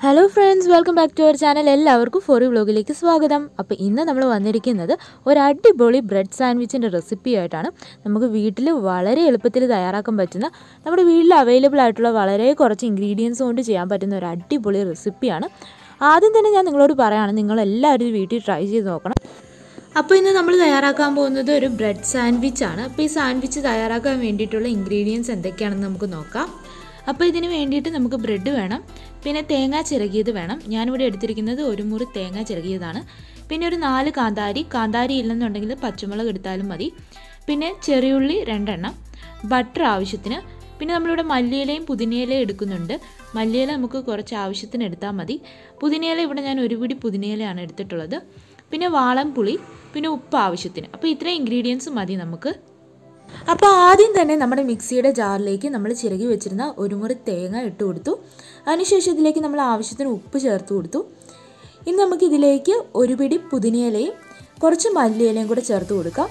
hello friends welcome back to our channel എല്ലാവർക്കും ഫോറി വ്ലോഗിലേക്ക് സ്വാഗതം അപ്പോൾ ഇന്ന് നമ്മൾ വന്നിരിക്കുന്നത് ഒരു അടിപൊളി ബ്രെഡ് സാൻഡ്വിച്ചിൻ്റെ റെസിപ്പി ആയിട്ടാണ് നമുക്ക് വീട്ടിൽ വളരെ എളുപ്പത്തിൽ തയ്യാറാക്കാൻ പറ്റുന്ന നമ്മുടെ വീട്ടിൽ അവൈലബിൾ ആയിട്ടുള്ള വളരെ കുറച്ച് ഇൻഗ്രീഡിയൻസ് കൊണ്ട് ചെയ്യാൻ പറ്റുന്ന ഒരു അടിപൊളി റെസിപ്പിയാണ് ആദ്യം തന്നെ ഞാൻ നിങ്ങളോട് പറയുകയാണ് നിങ്ങളെല്ലാവരും ഇത് വീട്ടിൽ ട്രൈ ചെയ്ത് നോക്കണം അപ്പോൾ ഇന്ന് നമ്മൾ തയ്യാറാക്കാൻ പോകുന്നത് ഒരു ബ്രെഡ് സാൻഡ്വിച്ച് ആണ് അപ്പോൾ ഈ സാൻഡ്വിച്ച് തയ്യാറാക്കാൻ വേണ്ടിയിട്ടുള്ള ഇൻഗ്രീഡിയൻസ് എന്തൊക്കെയാണെന്ന് നമുക്ക് നോക്കാം അപ്പോൾ ഇതിന് വേണ്ടിയിട്ട് നമുക്ക് ബ്രെഡ് വേണം പിന്നെ തേങ്ങ ചിരകിയത് വേണം ഞാനിവിടെ എടുത്തിരിക്കുന്നത് ഒരു മുറി തേങ്ങ ചിരകിയതാണ് പിന്നെ ഒരു നാല് കാന്താരി കാന്താരി ഇല്ലെന്നുണ്ടെങ്കിൽ പച്ചമുളക് എടുത്താലും മതി പിന്നെ ചെറിയുള്ളി രണ്ടെണ്ണം ബട്ടർ ആവശ്യത്തിന് പിന്നെ നമ്മളിവിടെ മല്ലിയിലയും പുതിനയിലയും എടുക്കുന്നുണ്ട് മല്ലിയില നമുക്ക് കുറച്ച് ആവശ്യത്തിന് എടുത്താൽ മതി പുതിനയില ഇവിടെ ഞാൻ ഒരു പിടി പുതിനയിലയാണ് എടുത്തിട്ടുള്ളത് പിന്നെ വാളം പുളി പിന്നെ ഉപ്പ് ആവശ്യത്തിന് അപ്പോൾ ഇത്രയും ഇൻഗ്രീഡിയൻസ് മതി നമുക്ക് അപ്പോൾ ആദ്യം തന്നെ നമ്മുടെ മിക്സിയുടെ ജാറിലേക്ക് നമ്മൾ ചിരകി വെച്ചിരുന്ന ഒരു മുറി തേങ്ങ ഇട്ട് കൊടുത്തു അതിനുശേഷം ഇതിലേക്ക് നമ്മൾ ആവശ്യത്തിന് ഉപ്പ് ചേർത്ത് കൊടുത്തു ഇനി നമുക്ക് ഇതിലേക്ക് ഒരു പിടി പുതിനയിലയും കുറച്ച് മല്ലിയിലയും കൂടെ ചേർത്ത് കൊടുക്കാം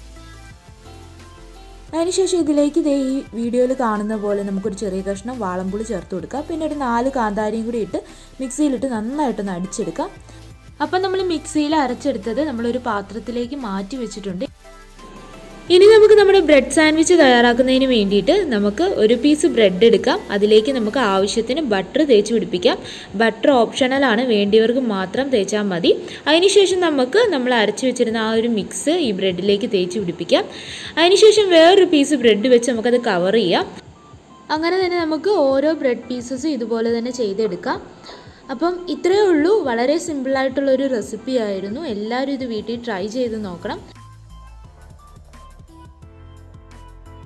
അതിനുശേഷം ഇതിലേക്ക് ഇതേ ഈ വീഡിയോയിൽ കാണുന്ന പോലെ നമുക്കൊരു ചെറിയ കഷ്ണം വാളംപുളി ചേർത്ത് കൊടുക്കാം പിന്നെ ഒരു നാല് കാന്താരിയും കൂടി ഇട്ട് മിക്സിയിലിട്ട് നന്നായിട്ടൊന്ന് അടിച്ചെടുക്കാം അപ്പം നമ്മൾ മിക്സിയിൽ അരച്ചെടുത്തത് നമ്മളൊരു പാത്രത്തിലേക്ക് മാറ്റി വെച്ചിട്ടുണ്ട് ഇനി നമുക്ക് നമ്മുടെ ബ്രെഡ് സാൻഡ്വിച്ച് തയ്യാറാക്കുന്നതിന് വേണ്ടിയിട്ട് നമുക്ക് ഒരു പീസ് ബ്രെഡ് എടുക്കാം അതിലേക്ക് നമുക്ക് ആവശ്യത്തിന് ബട്ടർ തേച്ച് പിടിപ്പിക്കാം ബട്ടർ ഓപ്ഷണലാണ് വേണ്ടിയവർക്ക് മാത്രം തേച്ചാൽ മതി അതിനുശേഷം നമുക്ക് നമ്മൾ അരച്ച് വെച്ചിരുന്ന ആ ഒരു മിക്സ് ഈ ബ്രെഡിലേക്ക് തേച്ച് പിടിപ്പിക്കാം അതിനുശേഷം വേറൊരു പീസ് ബ്രെഡ് വെച്ച് നമുക്കത് കവർ ചെയ്യാം അങ്ങനെ തന്നെ നമുക്ക് ഓരോ ബ്രെഡ് പീസസും ഇതുപോലെ തന്നെ ചെയ്തെടുക്കാം അപ്പം ഇത്രയേ ഉള്ളൂ വളരെ സിമ്പിളായിട്ടുള്ളൊരു റെസിപ്പി ആയിരുന്നു എല്ലാവരും ഇത് വീട്ടിൽ ട്രൈ ചെയ്ത് നോക്കണം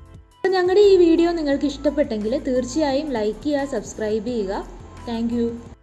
ഞങ്ങളുടെ ഈ വീഡിയോ നിങ്ങൾക്ക് ഇഷ്ടപ്പെട്ടെങ്കിൽ തീർച്ചയായും ലൈക്ക് ചെയ്യുക സബ്സ്ക്രൈബ് ചെയ്യുക താങ്ക്